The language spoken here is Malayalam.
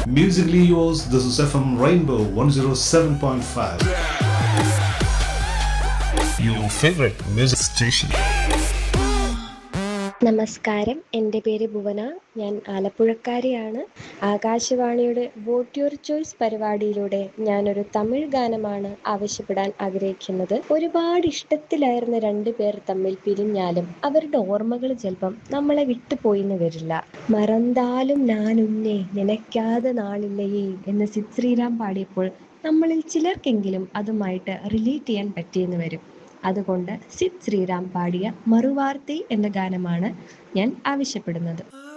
Musically yours, this is FM Rainbow 107.5. Your favorite music station. നമസ്കാരം എൻ്റെ പേര് ഭുവന ഞാൻ ആലപ്പുഴക്കാരിയാണ് ആകാശവാണിയുടെ വോട്ട് യുവർ ചോയ്സ് പരിപാടിയിലൂടെ ഞാനൊരു തമിഴ് ഗാനമാണ് ആവശ്യപ്പെടാൻ ആഗ്രഹിക്കുന്നത് ഒരുപാട് ഇഷ്ടത്തിലായിരുന്ന രണ്ടു പേർ തമ്മിൽ പിരിഞ്ഞാലും അവരുടെ ഓർമ്മകൾ ചിലപ്പം നമ്മളെ വിട്ടുപോയിന്ന് വരില്ല മറந்தாലും ഞാൻ ഉന്നെ നനയ്ക്കാതെ നാളില്ലയേ എന്ന് സിദ് ശ്രീറാം പാടിയപ്പോൾ നമ്മളിൽ ചിലർക്കെങ്കിലും അതുമായിട്ട് റിലേറ്റ് ചെയ്യാൻ പറ്റിയെന്ന് വരും അതുകൊണ്ട് സിദ് ശ്രീറാം പാടിയ മറുവാർത്തി എന്ന ഗാനമാണ് ഞാൻ ആവശ്യപ്പെടുന്നത്